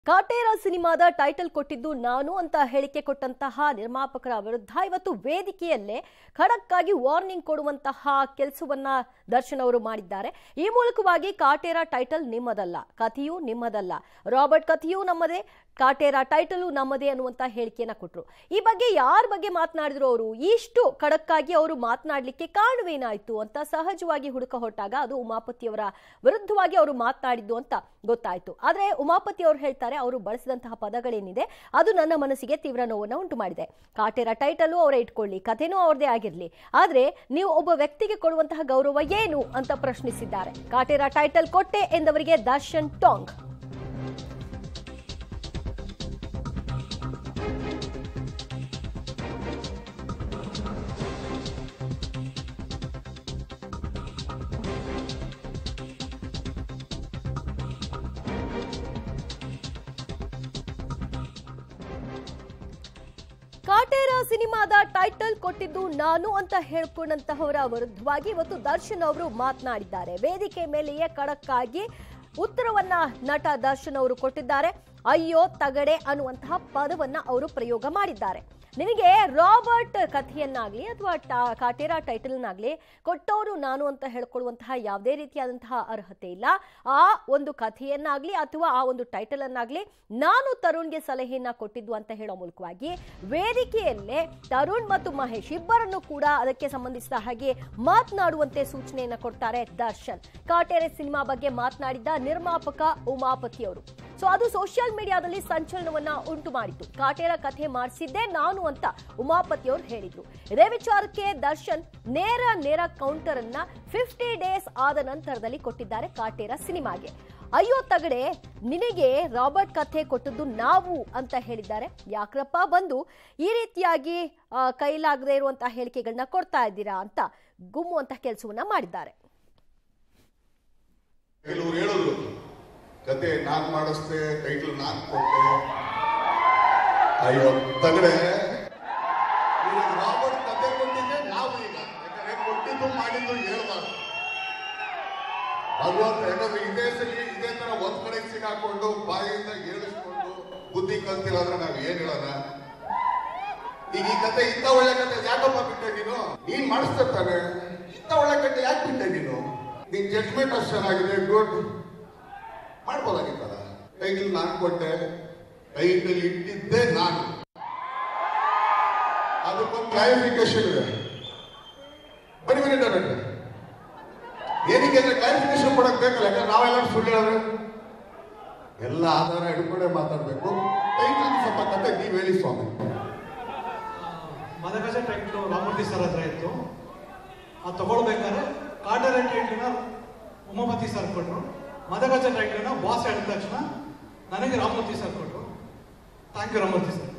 ಕಾಟೇರ ಸಿನಿಮಾದ ಟೈಟಲ್ ಕೊಟ್ಟಿದ್ದು ನಾನು ಅಂತ ಹೇಳಿಕೆ ಕೊಟ್ಟಂತಹ ನಿರ್ಮಾಪಕರ ವಿರುದ್ಧ ಇವತ್ತು ವೇದಿಕೆಯಲ್ಲೇ ಖಡಕ್ ಆಗಿ ವಾರ್ನಿಂಗ್ ಕೊಡುವಂತಹ ಕೆಲಸವನ್ನ ದರ್ಶನ್ ಅವರು ಮಾಡಿದ್ದಾರೆ ಈ ಮೂಲಕವಾಗಿ ಕಾಟೇರ ಟೈಟಲ್ ನಿಮ್ಮದಲ್ಲ ಕಥೆಯೂ ನಿಮ್ಮದಲ್ಲ ರಾಬರ್ಟ್ ಕಥೆಯೂ ನಮ್ಮದೇ ಕಾಟೇರ ಟೈಟಲು ನಮ್ಮದೇ ಅನ್ನುವಂತ ಹೇಳಿಕೆಯನ್ನ ಕೊಟ್ಟರು ಈ ಬಗ್ಗೆ ಯಾರ ಬಗ್ಗೆ ಮಾತನಾಡಿದ್ರು ಅವರು ಇಷ್ಟು ಖಡಕ್ ಆಗಿ ಅವರು ಮಾತನಾಡಲಿಕ್ಕೆ ಕಾರಣವೇನಾಯ್ತು ಅಂತ ಸಹಜವಾಗಿ ಹುಡುಕ ಹೊರಟಾಗ ಅದು ಉಮಾಪತಿಯವರ ವಿರುದ್ಧವಾಗಿ ಅವರು ಮಾತನಾಡಿದ್ದು ಅಂತ ಗೊತ್ತಾಯ್ತು ಆದ್ರೆ ಉಮಾಪತಿ ಅವರು ಹೇಳ್ತಾರೆ ಅವರು ಬಳಸಿದಂತಹ ಪದಗಳೇನಿದೆ ಅದು ನನ್ನ ಮನಸ್ಸಿಗೆ ತೀವ್ರ ನೋವನ್ನು ಉಂಟು ಮಾಡಿದೆ ಕಾಟೇರ ಟೈಟಲು ಅವರೇ ಇಟ್ಕೊಳ್ಳಿ ಕಥೆನೂ ಅವ್ರದೇ ಆಗಿರ್ಲಿ ಆದ್ರೆ ನೀವು ಒಬ್ಬ ವ್ಯಕ್ತಿಗೆ ಕೊಡುವಂತಹ ಗೌರವ ಏನು ಅಂತ ಪ್ರಶ್ನಿಸಿದ್ದಾರೆ ಕಾಟೇರ ಟೈಟಲ್ ಕೊಟ್ಟೆ ಎಂದವರಿಗೆ ದರ್ಶನ್ ಟಾಂಗ್ ಕಾಟೇರ ಸಿನಿಮಾದ ಟೈಟಲ್ ಕೊಟ್ಟಿದ್ದು ನಾನು ಅಂತ ಹೇಳ್ಕೊಂಡಂತಹವರ ವಿರುದ್ಧವಾಗಿ ಇವತ್ತು ದರ್ಶನ್ ಅವರು ಮಾತನಾಡಿದ್ದಾರೆ ವೇದಿಕೆ ಮೇಲೆಯೇ ಖಡಕ್ ಆಗಿ ಉತ್ತರವನ್ನ ನಟ ದರ್ಶನ್ ಅವರು ಕೊಟ್ಟಿದ್ದಾರೆ ಅಯ್ಯೋ ತಗಡೆ ಅನ್ನುವಂತಹ ಪದವನ್ನ ಅವರು ಪ್ರಯೋಗ ಮಾಡಿದ್ದಾರೆ ನಿನಗೆ ರಾಬರ್ಟ್ ಕಥೆಯನ್ನಾಗ್ಲಿ ಅಥವಾ ಟಾ- ಕಾಟೇರ ಟೈಟಲ್ನಾಗ್ಲಿ ಕೊಟ್ಟವರು ನಾನು ಅಂತ ಹೇಳ್ಕೊಳ್ಳುವಂತಹ ಯಾವುದೇ ರೀತಿಯಾದಂತಹ ಅರ್ಹತೆ ಇಲ್ಲ ಆ ಒಂದು ಕಥೆಯನ್ನಾಗ್ಲಿ ಅಥವಾ ಆ ಒಂದು ಟೈಟಲ್ ಅನ್ನಾಗ್ಲಿ ನಾನು ತರುಣ್ಗೆ ಸಲಹೆಯನ್ನ ಕೊಟ್ಟಿದ್ದು ಅಂತ ಹೇಳೋ ಮೂಲಕವಾಗಿ ವೇದಿಕೆಯಲ್ಲೇ ತರುಣ್ ಮತ್ತು ಮಹೇಶ್ ಇಬ್ಬರನ್ನು ಕೂಡ ಅದಕ್ಕೆ ಸಂಬಂಧಿಸಿದ ಹಾಗೆ ಮಾತನಾಡುವಂತೆ ಸೂಚನೆಯನ್ನ ಕೊಡ್ತಾರೆ ದರ್ಶನ್ ಕಾಟೇರೆ ಸಿನಿಮಾ ಬಗ್ಗೆ ಮಾತನಾಡಿದ್ದ ನಿರ್ಮಾಪಕ ಉಮಾಪತಿ ಅವರು ಸೊ ಅದು ಸೋಷಿಯಲ್ ಮೀಡಿಯಾದಲ್ಲಿ ಸಂಚಲನವನ್ನ ಉಂಟು ಮಾಡಿತು ಕಾಟೇರ ಕಥೆ ಮಾಡಿಸಿದ್ದೇ ನಾನು ಅಂತ ಉಮಾಪತಿ ಅವರು ಹೇಳಿದ್ರು ಇದೇ ವಿಚಾರಕ್ಕೆ ದರ್ಶನ್ ನೇರ ನೇರ ಕೌಂಟರ್ ಅನ್ನ ಫಿಫ್ಟಿ ಡೇಸ್ ಆದ ನಂತರದಲ್ಲಿ ಕೊಟ್ಟಿದ್ದಾರೆ ಕಾಟೇರ ಸಿನಿಮಾಗೆ ಅಯ್ಯೋ ತಗಡೆ ನಿನಗೆ ರಾಬರ್ಟ್ ಕಥೆ ಕೊಟ್ಟದ್ದು ನಾವು ಅಂತ ಹೇಳಿದ್ದಾರೆ ಯಾಕ್ರಪ್ಪ ಬಂದು ಈ ರೀತಿಯಾಗಿ ಆ, ಕೈಲಾಗದೇ ಇರುವಂತಹ ಹೇಳಿಕೆಗಳನ್ನ ಕೊಡ್ತಾ ಇದ್ದೀರಾ ಅಂತ ಗುಮ್ಮುವಂತಹ ಕೆಲಸವನ್ನ ಮಾಡಿದ್ದಾರೆ ಕೆಲವ್ರು ಹೇಳಿದ್ರು ಕತೆ ನಾನ್ ಮಾಡಿಸ್ದೆ ಟೈಟಲ್ ನಾನ್ ಕೊಟ್ಟೆ ಅಯ್ಯೋ ತಗಡೆ ನೀನು ರಾಬರ್ಟ್ ಕತೆ ಕೊಟ್ಟಿದ್ದೆ ನಾವು ಈಗ ಯಾಕಂದ್ರೆ ಕೊಟ್ಟಿದ್ದು ಮಾಡಿದ್ದು ಹೇಳ್ಬಾರ್ದು ಭಗವಂತ ಯಾಕಂದ್ರೆ ಇದೇ ಸರಿ ಇದೇ ತರ ಒಂದ್ ಕಡೆ ಸಿಗಾಕೊಂಡು ಬಾಯಿಂದ ಹೇಳಿಸ್ಕೊಂಡು ಬುದ್ಧಿ ಕಲ್ತಿಲ್ಲ ನಾವ್ ಏನ್ ಹೇಳೋಣ ಈಗ ಈ ಕತೆ ಇಂಥ ಒಳ್ಳೆ ಕತೆ ಯಾಕಪ್ಪ ಬಿಟ್ಟೆ ನೀನು ನೀನ್ ಮಾಡಿಸ್ತಿರ್ತಾನೆ ಇಂಥ ಒಳ್ಳೆ ಕತೆ ಯಾಕೆ ಬಿಟ್ಟೆ ನೀನು ನಿನ್ ಜಡ್ಜ್ಮೆಂಟ್ ಅಷ್ಟು ಚೆನ್ನಾಗಿದೆ ಗುಡ್ ಮಾಡ್ಬೋದಾಗಿತ್ತಲ್ಲ ಟೈಟಲ್ ನಾನು ಕೊಟ್ಟೆ ಟೈಟಲ್ ಇಟ್ಟಿದ್ದೆ ನಾನು ಅದಕ್ಕೊಂದು ಕ್ಲಾರಿಫಿಕೇಶನ್ ಇದೆ ಬನ್ನಿ ಬನ್ನಿ ಡೈರೆಕ್ಟರ್ ಏನಕ್ಕೆ ಅಂದ್ರೆ ಕ್ಲಾರಿಫಿಕೇಶನ್ ಕೊಡಕ್ ಬೇಕಲ್ಲ ಯಾಕಂದ್ರೆ ನಾವೆಲ್ಲ ಸುಳ್ಳು ಹೇಳಿದ್ರೆ ಎಲ್ಲ ಆಧಾರ ಹಿಡ್ಕೊಂಡೇ ಮಾತಾಡ್ಬೇಕು ಟೈಟಲ್ ಸ್ವಲ್ಪ ಕತೆ ನೀವ್ ಹೇಳಿ ಸ್ವಾಮಿ ಮದಗಜ ಟೈಟ್ಲು ರಾಮಮೂರ್ತಿ ಸರ್ ಹತ್ರ ಇತ್ತು ಅದು ತಗೊಳ್ಬೇಕಾದ್ರೆ ಕಾಟರ ಟೈಟ್ಲನ್ನ ಉಮಾಪತಿ ಸರ್ ಕೊಟ್ಟರು ಮದಗಜ ಟೈಟ್ಲನ್ನ ಬಾಸ್ ಹೇಳಿದ ತಕ್ಷಣ ನನಗೆ ರಾಮಮೂರ್ತಿ ಸರ್ ಕೊಟ್ಟರು ಥ್ಯಾಂಕ್ ಯು ರಾಮಮೂರ್ತಿ ಸರ್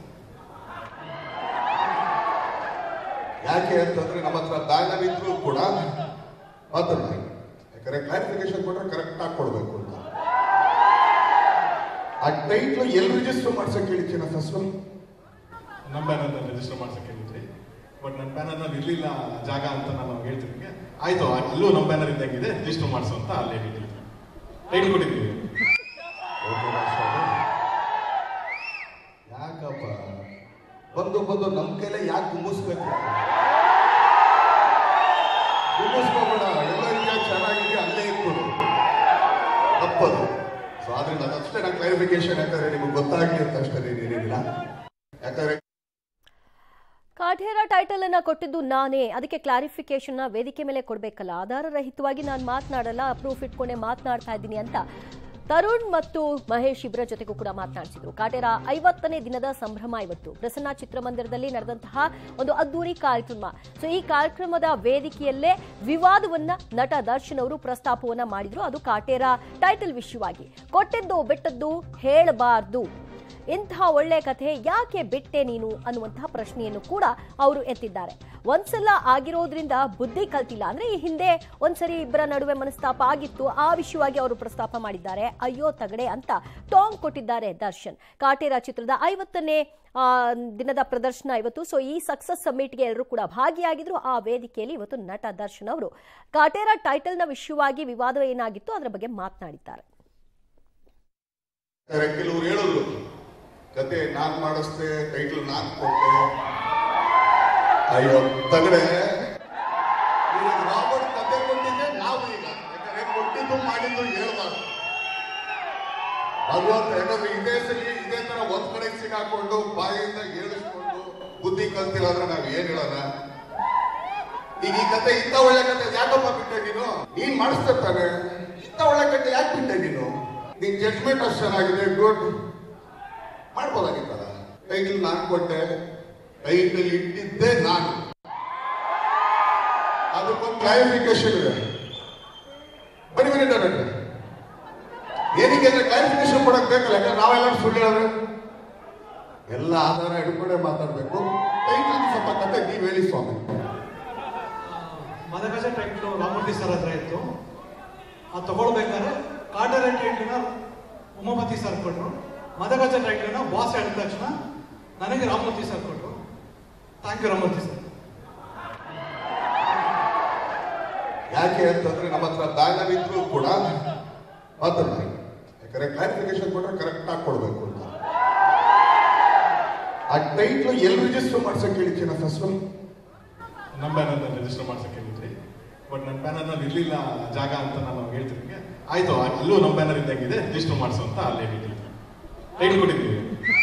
ಯಾಕೆ ಅಂತಂದ್ರೆ ನಮ್ಮ ಹತ್ರ ಬ್ಯಾನರ್ ಇದ್ರು ಕೂಡ ಮಾತಾಡ್ತಾರೆ ಯಾಕಂದ್ರೆ ಕ್ಲಾರಿಫಿಕೇಶನ್ ಕೊಟ್ರೆ ಕರೆಕ್ಟ್ ಆಗಿ ಕೊಡ್ಬೇಕು ಅಂತ ಆ ಟೈಟ್ಲು ಎಲ್ಲಿ ರಿಜಿಸ್ಟರ್ ಮಾಡ್ಸಕ್ ಹೇಳಿದ್ದೀನ ಫಸ್ಟ್ ನಮ್ಮ ಬ್ಯಾನರ್ನ ರಿಜಿಸ್ಟರ್ ಮಾಡ್ಸಕ್ಕೆ ಹೇಳಿದ್ರಿ ಬಟ್ ನನ್ನ ಬ್ಯಾನರ್ನಲ್ಲಿ ಇರಲಿಲ್ಲ ಜಾಗ ಅಂತ ನಾನು ಹೇಳ್ತೀನಿ ನಿಮ್ಗೆ. ಆಯ್ತು ಅಲ್ಲೂ ನಮ್ಮ ಬ್ಯಾನರ್ ಇದ್ದಂಗಿದೆ ರಿಜಿಸ್ಟರ್ ಮಾಡಿಸು ಅಂತ ಅಲ್ಲೇ ಹೇಳಿದ್ವಿ ಟೈಟಲ್ ಕೊಟ್ಟಿದ್ದೀವಿ ಯಾಕಪ್ಪ ಬಂದು ಬಂದು ನಮ್ ಕೈಲೇ ಯಾಕೆ ಗುಮ್ಮಿಸ್ಬೇಕು ಗುಮ್ಮಿಸ್ಕೋಬೇಡ ಎಲ್ಲ ಇದೆಯಾ ಚೆನ್ನಾಗಿದೆ ಅಲ್ಲೇ ಇತ್ತು ತಪ್ಪದು ಸೊ ಆದ್ರಿಂದ ಅದಷ್ಟೇ ನಾನು ಕ್ಲಾರಿಫಿಕೇಶನ್ ಯಾಕಂದ್ರೆ ನಿಮ್ಗೆ ಗೊತ್ತಾಗ್ಲಿ ಅಂತ ಅಷ್ಟೇ ಏನಿಲ್ಲ ಯಾಕಂದ್ರೆ ಕಾಠೇರ ಟೈಟಲ್ ಅನ್ನ ಕೊಟ್ಟಿದ್ದು ನಾನೇ ಅದಕ್ಕೆ ಕ್ಲಾರಿಫಿಕೇಶನ್ ವೇದಿಕೆ ಮೇಲೆ ಕೊಡ್ಬೇಕಲ್ಲ ಆಧಾರ ರಹಿತವಾಗಿ ನಾನು ಮಾತನಾಡಲ್ಲ ಪ್ರೂಫ್ ಇಟ್ಕೊಂಡೆ ಮಾತನಾಡ್ತಾ ಇದ್ದೀನಿ ಅಂತ ತರುಣ್ ಮತ್ತು ಮಹೇಶ್ ಇಬ್ಬರ ಜೊತೆಗೂ ಕೂಡ ಮಾತನಾಡಿಸಿದ್ರು ಕಾಟೇರ ಐವತ್ತನೇ ದಿನದ ಸಂಭ್ರಮ ಇವತ್ತು ಪ್ರಸನ್ನ ಚಿತ್ರಮಂದಿರದಲ್ಲಿ ನಡೆದಂತಹ ಒಂದು ಅದ್ದೂರಿ ಕಾರ್ಯಕ್ರಮ ಸೊ ಈ ಕಾರ್ಯಕ್ರಮದ ವೇದಿಕೆಯಲ್ಲೇ ವಿವಾದವನ್ನ ನಟ ದರ್ಶನ್ ಅವರು ಪ್ರಸ್ತಾಪವನ್ನ ಮಾಡಿದ್ರು ಅದು ಕಾಟೇರ ಟೈಟಲ್ ವಿಷಯವಾಗಿ ಕೊಟ್ಟಿದ್ದು ಬಿಟ್ಟದ್ದು ಹೇಳಬಾರ್ದು ಇಂತಹ ಒಳ್ಳೆ ಕಥೆ ಯಾಕೆ ಬಿಟ್ಟೆ ನೀನು ಅನ್ನುವಂತಹ ಪ್ರಶ್ನೆಯನ್ನು ಕೂಡ ಅವರು ಎತ್ತಿದ್ದಾರೆ ಒಂದ್ಸಲ ಆಗಿರೋದ್ರಿಂದ ಬುದ್ಧಿ ಕಲ್ತಿಲ್ಲ ಅಂದ್ರೆ ಈ ಹಿಂದೆ ಒಂದ್ಸರಿ ಇಬ್ಬರ ನಡುವೆ ಮನಸ್ತಾಪ ಆಗಿತ್ತು ಆ ವಿಷಯವಾಗಿ ಅವರು ಪ್ರಸ್ತಾಪ ಮಾಡಿದ್ದಾರೆ ಅಯ್ಯೋ ತಗಡೆ ಅಂತ ಟಾಂಗ್ ಕೊಟ್ಟಿದ್ದಾರೆ ದರ್ಶನ್ ಕಾಟೇರ ಚಿತ್ರದ ಐವತ್ತನೇ ಆ, ದಿನದ ಪ್ರದರ್ಶನ ಇವತ್ತು ಸೊ ಈ ಸಕ್ಸಸ್ ಸಮ್ಮಿಟ್ಗೆ ಎಲ್ಲರೂ ಕೂಡ ಭಾಗಿಯಾಗಿದ್ರು ಆ ವೇದಿಕೆಯಲ್ಲಿ ಇವತ್ತು ನಟ ದರ್ಶನ್ ಅವರು ಕಾಟೇರ ಟೈಟಲ್ನ ವಿಷಯವಾಗಿ ವಿವಾದ ಏನಾಗಿತ್ತು ಅದರ ಬಗ್ಗೆ ಮಾತನಾಡಿದ್ದಾರೆ ಯಾಕಂದ್ರೆ ಕೆಲವ್ರು ಹೇಳಿದ್ರು ಕತೆ ನಾನ್ ಮಾಡಿಸ್ದೆ ಟೈಟ್ಲ್ ನಾನ್ ಕೊಟ್ಟೆ ಅಯ್ಯೋ ತಗಡೆ ಈಗ ರಾಬರ್ಟ್ ಕತೆ ಕೊಟ್ಟಿದ್ದೆ ನಾವು ಈಗ ಯಾಕಂದ್ರೆ ಕೊಟ್ಟಿದ್ದು ಮಾಡಿದ್ದು ಹೇಳ್ಬಾರ್ದು ಭಗವಂತ ಯಾಕಂದ್ರೆ ಇದೇ ಸರಿ ಇದೇ ತರ ಒಂದ್ ಕಡೆ ಸಿಗಾಕೊಂಡು ಬಾಯಿಂದ ಹೇಳಿಸ್ಕೊಂಡು ಬುದ್ಧಿ ಕಲ್ತಿಲ್ಲ ಅಂದ್ರೆ ನಾವ್ ಏನ್ ಹೇಳೋಣ ಈಗ ಈ ಕತೆ ಇಂಥ ಒಳ್ಳೆ ಕತೆ ಯಾಕಪ್ಪ ಬಿಟ್ಟೆ ನೀನು ನೀನ್ ಮಾಡಿಸ್ತಿರ್ತಾನೆ ಇಂಥ ಒಳ್ಳೆ ಕತೆ ಯಾಕೆ ಬಿಟ್ಟೆ ನೀನು ನಿನ್ ಜಡ್ಜ್ಮೆಂಟ್ ಅಷ್ಟು ಚೆನ್ನಾಗಿದೆ ಗುಡ್ ಮಾಡ್ಬೋದಾಗಿತ್ತಲ್ಲ ಟೈಟಲ್ ನಾನ್ ಕೊಟ್ಟೆ ಟೈಟಲ್ ಇಟ್ಟಿದ್ದೆ ನಾನು ಅದಕ್ಕೊಂದು ಕ್ಲಾರಿಫಿಕೇಶನ್ ಇದೆ ಬನ್ನಿ ಬನ್ನಿ ಡೈರೆಕ್ಟರ್ ಏನಕ್ಕೆ ಅಂದ್ರೆ ಕ್ಲಾರಿಫಿಕೇಶನ್ ಕೊಡಕ್ ಬೇಕಲ್ಲ ಯಾಕಂದ್ರೆ ನಾವೆಲ್ಲ ಸುಳ್ಳು ಹೇಳಿದ್ರೆ ಎಲ್ಲ ಆಧಾರ ಹಿಡ್ಕೊಂಡೇ ಮಾತಾಡ್ಬೇಕು ಟೈಟಲ್ ಸ್ವಲ್ಪ ಕತೆ ನೀವ್ ಹೇಳಿ ಸ್ವಾಮಿ ಮದಗಜ ಟೈಟ್ಲು ರಾಮಮೂರ್ತಿ ಸರ್ ಹತ್ರ ಇತ್ತು ಅದು ತಗೊಳ್ಬೇಕಾದ್ರೆ ಕಾಟರ ಟೈಟ್ಲನ್ನ ಉಮಾಪತಿ ಸರ್ ಕೊಟ್ಟರು ಮದಗಜ ಟೈಟ್ಲನ್ನ ಬಾಸ್ ಹೇಳಿದ ತಕ್ಷಣ ನನಗೆ ರಾಮಮೂರ್ತಿ ಸರ್ ಕೊಟ್ಟರು ಥ್ಯಾಂಕ್ ಯು ರಾಮಮೂರ್ತಿ ಸರ್ ಯಾಕೆ ಅಂತಂದ್ರೆ ನಮ್ಮ ಹತ್ರ ಬ್ಯಾನರ್ ಇದ್ರು ಕೂಡ ಮಾತಾಡ್ತಾರೆ ಯಾಕಂದ್ರೆ ಕ್ಲಾರಿಫಿಕೇಶನ್ ಕೊಟ್ರೆ ಕರೆಕ್ಟ್ ಆಗಿ ಕೊಡ್ಬೇಕು ಅಂತ ಆ ಟೈಟ್ಲು ಎಲ್ಲಿ ರಿಜಿಸ್ಟರ್ ಮಾಡ್ಸಕ್ ಹೇಳಿದ್ದೀನ ಫಸ್ಟ್ ನಮ್ಮ ಬ್ಯಾನರ್ನ ರಿಜಿಸ್ಟರ್ ಮಾಡ್ಸಕ್ಕೆ ಹೇಳಿದ್ರಿ ಬಟ್ ನನ್ನ ಬ್ಯಾನರ್ನಲ್ಲಿ ಇರ್ಲಿಲ್ಲ ಜಾಗ ಅಂತ ನಾನು ಹೇಳ್ತಿದ್ದೆ ಆಯ್ತು ಆ- ಅಲ್ಲೂ ನಮ್ಮ ಬ್ಯಾನರ್ ಇದ್ದಂಗಿದೆ ರಿಜಿಸ್ಟರ್ ಮಾಡಿಸು ಅಂತ ಅಲ್ಲೇ ಹೇಳಿದ್ವಿ ಟೈಟಲ್ ಕೊಟ್ಟಿದ್ದೀವಿ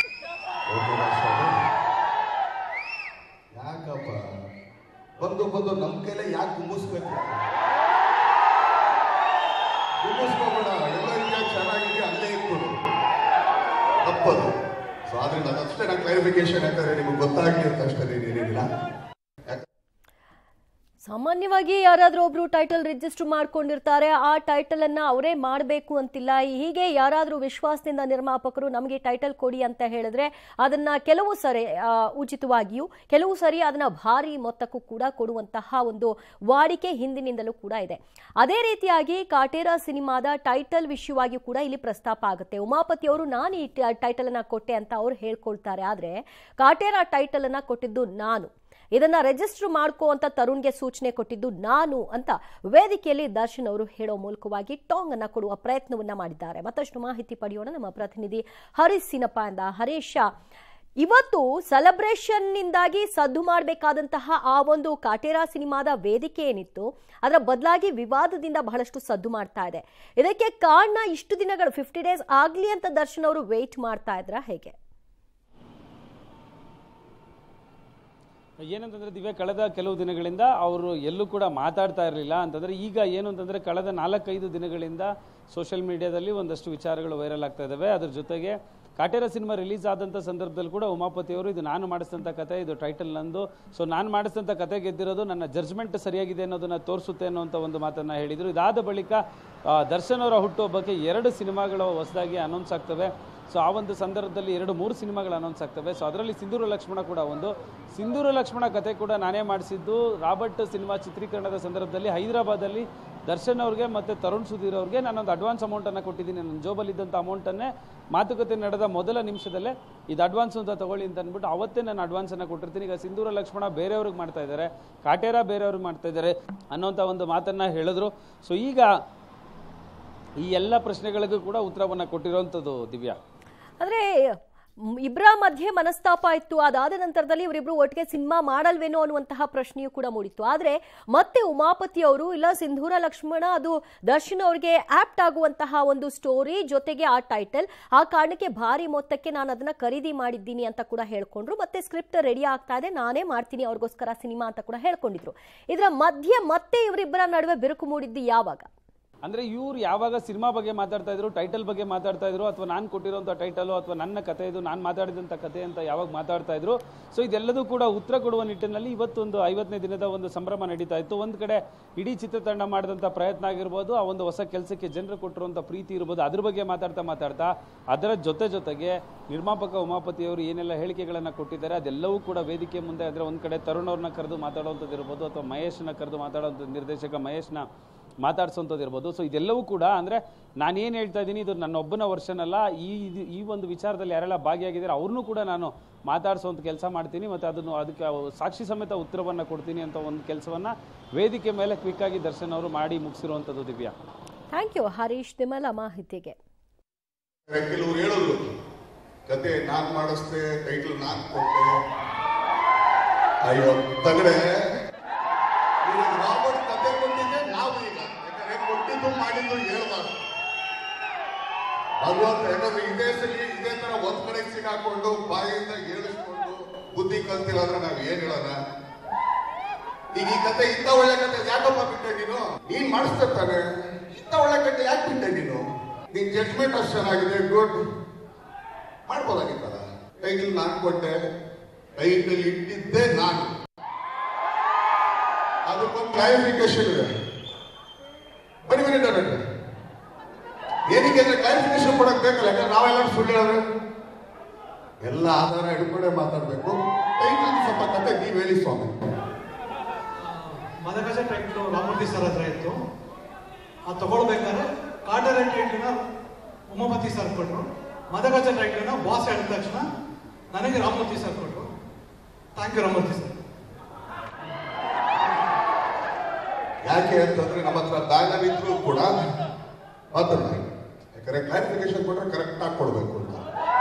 ಯಾಕಪ್ಪ ಬಂದು ಬಂದು ನಮ್ ಕೈಲೇ ಯಾಕೆ ಗುಮ್ಮಿಸ್ಬೇಕು ಗುಮ್ಮಿಸ್ಕೋಬೇಡ ಎಲ್ಲ ಇದೆಯಾ ಚೆನ್ನಾಗಿದೆ ಅಲ್ಲೇ ಇತ್ತು ತಪ್ಪದು ಸೊ ಆದ್ರಿಂದ ಅದಷ್ಟೇ ನಾನು ಕ್ಲಾರಿಫಿಕೇಶನ್ ಯಾಕಂದ್ರೆ ನಿಮಗೆ ಗೊತ್ತಾಗ್ಲಿ ಅಂತ ಅಷ್ಟೇ ಏನಿಲ್ಲ ಸಾಮಾನ್ಯವಾಗಿ ಯಾರಾದ್ರೂ ಒಬ್ರು ಟೈಟಲ್ ರಿಜಿಸ್ಟರ್ ಮಾಡ್ಕೊಂಡಿರ್ತಾರೆ ಆ ಟೈಟಲ್ ಅನ್ನ ಅವರೇ ಮಾಡಬೇಕು ಅಂತಿಲ್ಲ ಹೀಗೆ ಯಾರಾದ್ರೂ ವಿಶ್ವಾಸದಿಂದ ನಿರ್ಮಾಪಕರು ನಮಗೆ ಟೈಟಲ್ ಕೊಡಿ ಅಂತ ಹೇಳಿದ್ರೆ ಅದನ್ನ ಕೆಲವು ಸರಿ ಆ, ಉಚಿತವಾಗಿಯೂ ಕೆಲವು ಸರಿ ಅದನ್ನ ಭಾರಿ ಮೊತ್ತಕ್ಕೂ ಕೂಡ ಕೊಡುವಂತಹ ಒಂದು ವಾಡಿಕೆ ಹಿಂದಿನಿಂದಲೂ ಕೂಡ ಇದೆ ಅದೇ ರೀತಿಯಾಗಿ ಕಾಟೇರ ಸಿನಿಮಾದ ಟೈಟಲ್ ವಿಷಯವಾಗಿ ಕೂಡ ಇಲ್ಲಿ ಪ್ರಸ್ತಾಪ ಆಗುತ್ತೆ ಉಮಾಪತಿ ಅವರು ನಾನು ಈ ಟೈಟಲ್ ಅನ್ನ ಕೊಟ್ಟೆ ಅಂತ ಅವ್ರು ಹೇಳ್ಕೊಳ್ತಾರೆ ಆದ್ರೆ ಕಾಟೇರ ಟೈಟಲ್ ಅನ್ನ ಕೊಟ್ಟಿದ್ದು ನಾನು ಇದನ್ನ ರಿಜಿಸ್ಟರ್ ಮಾಡ್ಕೋ ಅಂತ ತರುಣ್ಗೆ ಸೂಚನೆ ಕೊಟ್ಟಿದ್ದು ನಾನು ಅಂತ ವೇದಿಕೆಯಲ್ಲಿ ದರ್ಶನ್ ಅವರು ಹೇಳೋ ಮೂಲಕವಾಗಿ ಟಾಂಗ್ ಅನ್ನ ಕೊಡುವ ಪ್ರಯತ್ನವನ್ನ ಮಾಡಿದ್ದಾರೆ ಮತ್ತಷ್ಟು ಮಾಹಿತಿ ಪಡೆಯೋಣ ನಮ್ಮ ಪ್ರತಿನಿಧಿ ಹರೀಶ್ ಸಿನಪ್ಪ ಎಂದ ಹರೀಶ ಇವತ್ತು ಸೆಲೆಬ್ರೇಷನ್ ನಿಂದಾಗಿ ಸದ್ದು ಮಾಡಬೇಕಾದಂತಹ ಆ ಒಂದು ಕಾಟೇರಾ ಸಿನಿಮಾದ ವೇದಿಕೆ ಏನಿತ್ತು ಅದರ ಬದಲಾಗಿ ವಿವಾದದಿಂದ ಬಹಳಷ್ಟು ಸದ್ದು ಮಾಡ್ತಾ ಇದೆ ಇದಕ್ಕೆ ಕಾರಣ ಇಷ್ಟು ದಿನಗಳು ಫಿಫ್ಟಿ ಡೇಸ್ ಆಗ್ಲಿ ಅಂತ ದರ್ಶನ್ ಅವರು ವೇಟ್ ಮಾಡ್ತಾ ಇದ್ರ ಹೇಗೆ ಏನಂತಂದ್ರೆ ದಿವ್ಯ ಕಳೆದ ಕೆಲವು ದಿನಗಳಿಂದ ಅವರು ಎಲ್ಲೂ ಕೂಡ ಮಾತಾಡ್ತಾ ಇರಲಿಲ್ಲ ಅಂತಂದ್ರೆ ಈಗ ಏನು ಅಂತಂದ್ರೆ ಕಳೆದ ನಾಲ್ಕೈದು ದಿನಗಳಿಂದ ಸೋಷಿಯಲ್ ಮೀಡಿಯಾದಲ್ಲಿ ಒಂದಷ್ಟು ವಿಚಾರಗಳು ವೈರಲ್ ಆಗ್ತಾ ಇದಾವೆ ಅದ್ರ ಜೊತೆಗೆ ಕಾಟೇರ ಸಿನಿಮಾ ರಿಲೀಸ್ ಆದಂಥ ಸಂದರ್ಭದಲ್ಲಿ ಕೂಡ ಉಮಾಪತಿ ಅವರು ಇದು ನಾನು ಮಾಡಿಸಿದಂಥ ಕತೆ ಇದು ಟೈಟಲ್ ನಂದು ಸೊ ನಾನು ಮಾಡಿಸಿದಂಥ ಕತೆ ಗೆದ್ದಿರೋದು ನನ್ನ ಜಡ್ಜ್ಮೆಂಟ್ ಸರಿಯಾಗಿದೆ ಅನ್ನೋದನ್ನ ತೋರಿಸುತ್ತೆ ಅನ್ನೋಂಥ ಒಂದು ಮಾತನ್ನ ಹೇಳಿದರು ಇದಾದ ಬಳಿಕ ಆ, ದರ್ಶನ್ ಅವರ ಹುಟ್ಟುಹಬ್ಬಕ್ಕೆ ಎರಡು ಸಿನಿಮಾಗಳು ಹೊಸದಾಗಿ ಅನೌನ್ಸ್ ಆಗ್ತವೆ ಸೊ ಆ ಒಂದು ಸಂದರ್ಭದಲ್ಲಿ ಎರಡು ಮೂರು ಸಿನಿಮಾಗಳು ಅನೌನ್ಸ್ ಆಗ್ತವೆ ಸೊ ಅದರಲ್ಲಿ ಸಿಂಧೂರ ಲಕ್ಷ್ಮಣ ಕೂಡ ಒಂದು ಸಿಂಧೂರ ಲಕ್ಷ್ಮಣ ಕತೆ ಕೂಡ ನಾನೇ ಮಾಡಿಸಿದ್ದು ರಾಬರ್ಟ್ ಸಿನಿಮಾ ಚಿತ್ರೀಕರಣದ ಸಂದರ್ಭದಲ್ಲಿ ಹೈದರಾಬಾದಲ್ಲಿ ದರ್ಶನ್ ಅವ್ರಿಗೆ ಮತ್ತು ತರುಣ್ ಸುಧೀರ್ ಅವ್ರಿಗೆ ನಾನೊಂದು ಅಡ್ವಾನ್ಸ್ ಅಮೌಂಟನ್ನು ಕೊಟ್ಟಿದ್ದೀನಿ ನನ್ನ ಜೋಬಲ್ಲಿದ್ದಂಥ ಅಮೌಂಟನ್ನೇ ಮಾತುಕತೆ ನಡೆದ ಮೊದಲ ನಿಮಿಷದಲ್ಲೇ ಇದು ಅಡ್ವಾನ್ಸ್ ಅಂತ ತಗೊಳ್ಳಿ ಅಂತ ಅಂದ್ಬಿಟ್ಟು ಅವತ್ತೇ ನಾನು ಅಡ್ವಾನ್ಸನ್ನು ಕೊಟ್ಟಿರ್ತೀನಿ ಈಗ ಸಿಂಧೂರ ಲಕ್ಷ್ಮಣ ಬೇರೆಯವ್ರಿಗೆ ಮಾಡ್ತಾ ಇದ್ದಾರೆ ಕಾಟೇರ ಬೇರೆಯವ್ರಿಗೆ ಮಾಡ್ತಾ ಇದ್ದಾರೆ ಅನ್ನೋಂಥ ಒಂದು ಮಾತನ್ನು ಹೇಳಿದ್ರು ಸೊ ಈಗ ಈ ಎಲ್ಲ ಪ್ರಶ್ನೆಗಳಿಗೂ ಕೂಡ ಉತ್ತರವನ್ನು ಕೊಟ್ಟಿರೋವಂಥದ್ದು ದಿವ್ಯಾ ಅಂದ್ರೆ ಮ್, ಇಬ್ರ ಮಧ್ಯೆ ಮನಸ್ತಾಪ ಇತ್ತು ಅದಾದ ನಂತರದಲ್ಲಿ ಇವರಿಬ್ರು ಒಟ್ಟಿಗೆ ಸಿನಿಮಾ ಮಾಡಲ್ವೇನೋ ಅನ್ನುವಂತಹ ಪ್ರಶ್ನೆಯೂ ಕೂಡ ಮೂಡಿತ್ತು ಆದ್ರೆ ಮತ್ತೆ ಉಮಾಪತಿ ಅವರು ಇಲ್ಲ ಸಿಂಧೂರ ಲಕ್ಷ್ಮಣ ಅದು ದರ್ಶನ್ ಅವರಿಗೆ ಆಪ್ಟ್ ಆಗುವಂತಹ ಒಂದು ಸ್ಟೋರಿ ಜೊತೆಗೆ ಆ ಟೈಟಲ್ ಆ ಕಾರಣಕ್ಕೆ ಭಾರಿ ಮೊತ್ತಕ್ಕೆ ನಾನು ಅದನ್ನ ಖರೀದಿ ಮಾಡಿದ್ದೀನಿ ಅಂತ ಕೂಡ ಹೇಳ್ಕೊಂಡ್ರು ಮತ್ತೆ ಸ್ಕ್ರಿಪ್ಟ್ ರೆಡಿ ಆಗ್ತಾ ಇದೆ ನಾನೇ ಮಾಡ್ತೀನಿ ಅವ್ರಿಗೋಸ್ಕರ ಸಿನಿಮಾ ಅಂತ ಕೂಡ ಹೇಳ್ಕೊಂಡಿದ್ರು ಇದರ ಮಧ್ಯೆ ಮತ್ತೆ ಇವರಿಬ್ಬರ ನಡುವೆ ಬಿರುಕು ಮೂಡಿದ್ದು ಯಾವಾಗ ಅಂದ್ರೆ ಇವ್ರು ಯಾವಾಗ ಸಿನಿಮಾ ಬಗ್ಗೆ ಮಾತಾಡ್ತಾ ಇದ್ರು ಟೈಟಲ್ ಬಗ್ಗೆ ಮಾತಾಡ್ತಾ ಇದ್ರು ಅಥವಾ ನಾನು ಕೊಟ್ಟಿರೋಂಥ ಟೈಟಲು ಅಥವಾ ನನ್ನ ಕತೆ ಇದು ನಾನು ಮಾತಾಡಿದಂಥ ಕತೆ ಅಂತ ಯಾವಾಗ ಮಾತಾಡ್ತಾ ಇದ್ರು ಸೊ ಇದೆಲ್ಲದೂ ಕೂಡ ಉತ್ತರ ಕೊಡುವ ನಿಟ್ಟಿನಲ್ಲಿ ಇವತ್ತೊಂದು ಐವತ್ತನೇ ದಿನದ ಒಂದು ಸಂಭ್ರಮ ನಡೀತಾ ಇತ್ತು ಒಂದು ಕಡೆ ಇಡೀ ಚಿತ್ರತಂಡ ಮಾಡಿದಂಥ ಪ್ರಯತ್ನ ಆಗಿರ್ಬೋದು ಆ ಒಂದು ಹೊಸ ಕೆಲಸಕ್ಕೆ ಜನರು ಕೊಟ್ಟಿರುವಂಥ ಪ್ರೀತಿ ಇರ್ಬೋದು ಅದ್ರ ಬಗ್ಗೆ ಮಾತಾಡ್ತಾ ಮಾತಾಡ್ತಾ ಅದರ ಜೊತೆ ಜೊತೆಗೆ ನಿರ್ಮಾಪಕ ಉಮಾಪತಿ ಅವರು ಏನೆಲ್ಲ ಹೇಳಿಕೆಗಳನ್ನು ಕೊಟ್ಟಿದ್ದಾರೆ ಅದೆಲ್ಲವೂ ಕೂಡ ವೇದಿಕೆ ಮುಂದೆ ಅಂದರೆ ಒಂದು ಕಡೆ ತರುಣ್ ಅವ್ರನ್ನ ಕರೆದು ಮಾತಾಡುವಂಥದ್ದು ಇರ್ಬೋದು ಅಥವಾ ಮಹೇಶ್ನ ಕರೆದು ಮಾತಾಡುವಂಥ ನಿರ್ದೇಶಕ ಮಹೇಶ್ನ ಮಾತಾಡ್ಸೋಂಥದ್ದು ಇರ್ಬೋದು ಸೊ ಇದೆಲ್ಲವೂ ಕೂಡ ಅಂದರೆ ನಾನೇನು ಹೇಳ್ತಾ ಇದ್ದೀನಿ ಇದು ನನ್ನ ಒಬ್ಬನ ವರ್ಷನ್ ಅಲ್ಲ ಈ ಇದು- ಈ ಒಂದು ವಿಚಾರದಲ್ಲಿ ಯಾರೆಲ್ಲ ಭಾಗಿಯಾಗಿದ್ದಾರೆ ಅವ್ರನ್ನೂ ಕೂಡ ನಾನು ಮಾತಾಡಿಸೋಂಥ ಕೆಲಸ ಮಾಡ್ತೀನಿ ಮತ್ತು ಅದನ್ನು ಅದಕ್ಕೆ ಸಾಕ್ಷಿ ಸಮೇತ ಉತ್ತರವನ್ನು ಕೊಡ್ತೀನಿ ಅಂತ ಒಂದು ಕೆಲಸವನ್ನು ವೇದಿಕೆ ಮೇಲೆ ಕ್ವಿಕ್ಕಾಗಿ ದರ್ಶನ್ ಅವರು ಮಾಡಿ ಮುಗಿಸಿರುವಂಥದ್ದು ದಿವ್ಯಾ ಥ್ಯಾಂಕ್ ಯು ಹರೀಶ್ ನಿಮಲ ಮಾಹಿತಿಗೆ ಕೆಲವ್ರು ಹೇಳಿದ್ರು ಕತೆ ನಾನ್ ಮಾಡಿಸ್ದೆ ಟೈಟಲ್ ನಾನ್ ಕೊಟ್ಟೆ ಅಯ್ಯೋ ತಗಡೆ ನೀನು ರಾಬರ್ಟ್ ಕತೆ ಕೊಟ್ಟಿದ್ದೆ ನಾವು ಈಗ ಯಾಕಂದ್ರೆ ಕೊಟ್ಟಿದ್ದು ಮಾಡಿದ್ದು ಹೇಳ್ಬಾರ್ದು ಭಗವಂತ ಯಾಕಂದ್ರೆ ಇದೇ ಸಲಿ ಇದೇ ತರ ಒಂದ್ ಕಡೆ ಸಿಗಾಕೊಂಡು ಬಾಯಿಂದ ಹೇಳಿಸ್ಕೊಂಡು ಬುದ್ಧಿ ಕಲ್ತಿಲ್ಲ ಅಂದ್ರೆ ನಾವ್ ಏನ್ ಹೇಳೋಣ ಈಗ ಈ ಕತೆ ಇಂಥ ಒಳ್ಳೆ ಕತೆ ಯಾಕಪ್ಪ ಬಿಟ್ಟೆ ನೀನು ನೀನ್ ಮಾಡಿಸ್ತಿರ್ತಾನೆ ಇಂಥ ಒಳ್ಳೆ ಕತೆ ಯಾಕೆ ಬಿಟ್ಟೆ ನೀನು ನಿನ್ ಜಡ್ಜ್ಮೆಂಟ್ ಅಷ್ಟು ಚೆನ್ನಾಗಿದೆ ಗುಡ್ ಮಾಡ್ಬೋದಾಗಿತ್ತಲ್ಲ ಟೈಟಲ್ ನಾನ್ ಕೊಟ್ಟೆ ಟೈಟಲ್ ಇಟ್ಟಿದ್ದೆ ನಾನು ಅದಕ್ಕೊಂದು ಕ್ಲಾರಿಫಿಕೇಶನ್ ಇದೆ ಬನ್ನಿ ಬನ್ನಿ ಡಾಕ್ಟರ್ ಏನಕ್ಕೆ ಅಂದ್ರೆ ಕ್ಲಾರಿಫಿಕೇಶನ್ ಕೊಡಕ್ ಬೇಕಲ್ಲ ಯಾಕಂದ್ರೆ ನಾವೆಲ್ಲ ಸುಳ್ಳು ಹೇಳಿದ್ರೆ ಎಲ್ಲ ಆಧಾರ ಹಿಡ್ಕೊಂಡೇ ಮಾತಾಡ್ಬೇಕು ಟೈಟಲ್ ಸ್ವಲ್ಪ ಕತೆ ನೀವ್ ಹೇಳಿ ಸ್ವಾಮಿ ಮದಗಜ ಟೈಟ್ಲು ರಾಮಮೂರ್ತಿ ಸರ್ ಹತ್ರ ಇತ್ತು ಅದು ತಗೊಳ್ಬೇಕಾದ್ರೆ ಕಾಟರ ಟೈಟ್ಲನ್ನ ಉಮಾಪತಿ ಸರ್ ಕೊಟ್ಟರು ಮದಗಜ ಟೈಟ್ಲನ್ನ ಬಾಸ್ ಹೇಳಿದ ತಕ್ಷಣ ನನಗೆ ರಾಮಮೂರ್ತಿ ಸರ್ ಕೊಟ್ಟರು ಥ್ಯಾಂಕ್ ಯು ರಾಮಮೂರ್ತಿ ಸರ್ ಯಾಕೆ ಅಂತಂದ್ರೆ ನಮ್ಮ ಹತ್ರ ಬ್ಯಾನರ್ ಇದ್ರು ಕೂಡ ಮಾತಾಡ್ತಾರೆ ಯಾಕಂದ್ರೆ ಕ್ಲಾರಿಫಿಕೇಶನ್ ಕೊಟ್ರೆ ಕರೆಕ್ಟ್ ಆಗಿ ಕೊಡ್ಬೇಕು ಅಂತ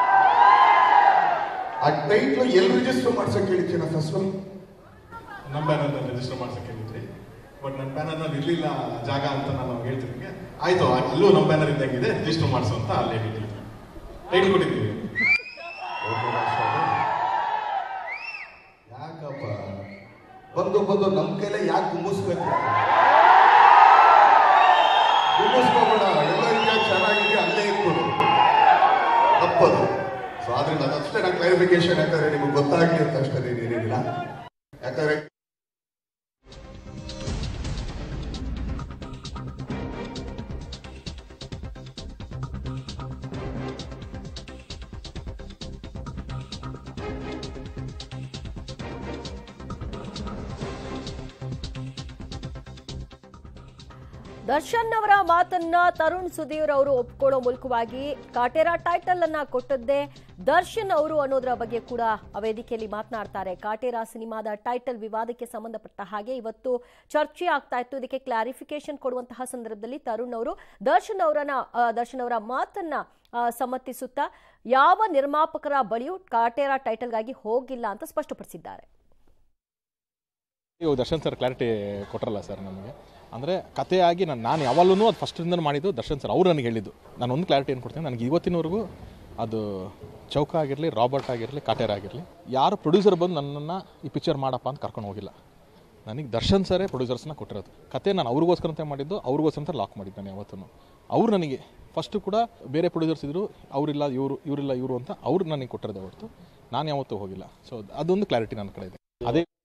ಆ ಟೈಟ್ಲ್ ಎಲ್ಲಿ ರಿಜಿಸ್ಟರ್ ಮಾಡ್ಸಕ್ ಹೇಳಿದ್ದೀನ ಫಸ್ಟ್ ನಮ್ಮ ಬ್ಯಾನರ್ನ ರಿಜಿಸ್ಟರ್ ಮಾಡ್ಸಕ್ಕೆ ಹೇಳಿದ್ರಿ ಬಟ್ ನನ್ನ ಬ್ಯಾನರ್ನಲ್ಲಿ ಇರಲಿಲ್ಲ ಜಾಗ ಅಂತ ನಾನು ಹೇಳ್ತಿದ್ದೆ ಆಯ್ತು ಅಲ್ಲೂ ನಮ್ಮ ಬ್ಯಾನರ್ ಇದ್ದಂಗಿದೆ ರಿಜಿಸ್ಟರ್ ಮಾಡಿಸು ಅಂತ ಅಲ್ಲೇ ಹೇಳಿದ್ವಿ ಟೈಟಲ್ ಕೊಟ್ಟಿದ್ದೀವಿ ಯಾಕಪ್ಪ ಬಂದು ಬಂದು ನಮ್ ಕೈಲೇ ಯಾಕೆ ಗುಮ್ಮಿಸ್ಬೇಕು ಗುಮ್ಮಿಸ್ಕೋಬೇಡ ಎಲ್ಲ ಇದೆಯಾ ಚೆನ್ನಾಗಿದೆಯಾ ಅಲ್ಲೇ ಇತ್ತು ತಪ್ಪದು ಸೊ ಆದ್ರಿಂದ ಅದಷ್ಟೇ ನಾನು ಕ್ಲಾರಿಫಿಕೇಶನ್ ಯಾಕಂದ್ರೆ ನಿಮ್ಗೆ ಗೊತ್ತಾಗ್ಲಿ ಅಂತ ಅಷ್ಟೇ ಏನಿಲ್ಲ ಯಾಕಂದ್ರೆ ದರ್ಶನ್ ಅವರ ಮಾತನ್ನ ತರುಣ್ ಸುಧೀರ್ ಅವರು ಒಪ್ಕೊಳ್ಳೋ ಮೂಲಕವಾಗಿ ಕಾಟೇರ ಟೈಟಲ್ ಅನ್ನ ಕೊಟ್ಟದ್ದೇ ದರ್ಶನ್ ಅವರು ಅನ್ನೋದರ ಬಗ್ಗೆ ಕೂಡ ಆ ವೇದಿಕೆಯಲ್ಲಿ ಮಾತನಾಡ್ತಾರೆ ಕಾಟೇರ ಸಿನಿಮಾದ ಟೈಟಲ್ ವಿವಾದಕ್ಕೆ ಸಂಬಂಧಪಟ್ಟ ಹಾಗೆ ಇವತ್ತು ಚರ್ಚೆ ಆಗ್ತಾ ಇತ್ತು ಇದಕ್ಕೆ ಕ್ಲಾರಿಫಿಕೇಶನ್ ಕೊಡುವಂತಹ ಸಂದರ್ಭದಲ್ಲಿ ತರುಣ್ ಅವರು ದರ್ಶನ್ ಅವರನ್ನ ಆ, ದರ್ಶನ್ ಅವರ ಮಾತನ್ನ ಆ, ಸಮ್ಮತಿಸುತ್ತಾ ಯಾವ ನಿರ್ಮಾಪಕರ ಬಳಿಯೂ ಕಾಟೇರ ಟೈಟಲ್ಗಾಗಿ ಹೋಗಿಲ್ಲ ಅಂತ ಸ್ಪಷ್ಟಪಡಿಸಿದ್ದಾರೆ ಇವಾಗ ದರ್ಶನ್ ಸರ್ ಕ್ಲಾರಿಟಿ ಕೊಟ್ರಲ್ಲ ಸರ್ ನಮಗೆ ಅಂದರೆ ಕಥೆಯಾಗಿ ನಾನು ನಾನು ಯಾವಾಗಲೂ ಅದು ಫಸ್ಟಿಂದ ಮಾಡಿದ್ದು ದರ್ಶನ್ ಸರ್ ಅವ್ರು ನನಗೆ ಹೇಳಿದ್ದು ನಾನು ಒಂದು ಕ್ಲಾರಿಟಿ ಏನು ಕೊಡ್ತೀನಿ ನನಗೆ ಇವತ್ತಿನವರೆಗೂ ಅದು ಚೌಕ ಆಗಿರಲಿ ರಾಬರ್ಟ್ ಆಗಿರಲಿ ಕಾಟೇರ್ ಆಗಿರಲಿ ಯಾರು ಪ್ರೊಡ್ಯೂಸರ್ ಬಂದು ನನ್ನನ್ನು ಈ ಪಿಕ್ಚರ್ ಮಾಡಪ್ಪ ಅಂತ ಕರ್ಕೊಂಡು ಹೋಗಿಲ್ಲ ನನಗೆ ದರ್ಶನ್ ಸರೇ ಪ್ರೊಡ್ಯೂಸರ್ಸ್ನ ಕೊಟ್ಟಿರೋದು ಕತೆ ನಾನು ಅವ್ರಿಗೋಸ್ಕರ ಅಂತ ಮಾಡಿದ್ದು ಅವ್ರಿಗೋಸ್ಕರ ಅಂತ ಲಾಕ್ ಮಾಡಿದ್ದು ನಾನು ಯಾವತ್ತೂ ಅವ್ರು ನನಗೆ ಫಸ್ಟು ಕೂಡ ಬೇರೆ ಪ್ರೊಡ್ಯೂಸರ್ಸ್ ಇದ್ದರು ಅವರಿಲ್ಲ ಇವರು ಇವರಿಲ್ಲ ಇವರು ಅಂತ ಅವ್ರು ನನಗೆ ಕೊಟ್ಟಿರೋದೇ ಹೊರತು ನಾನು ಯಾವತ್ತೂ ಹೋಗಿಲ್ಲ ಸೊ ಅದೊಂದು ಕ್ಲಾರಿಟಿ ನನ್ನ ಕಡೆ ಇದೆ ಅದೇ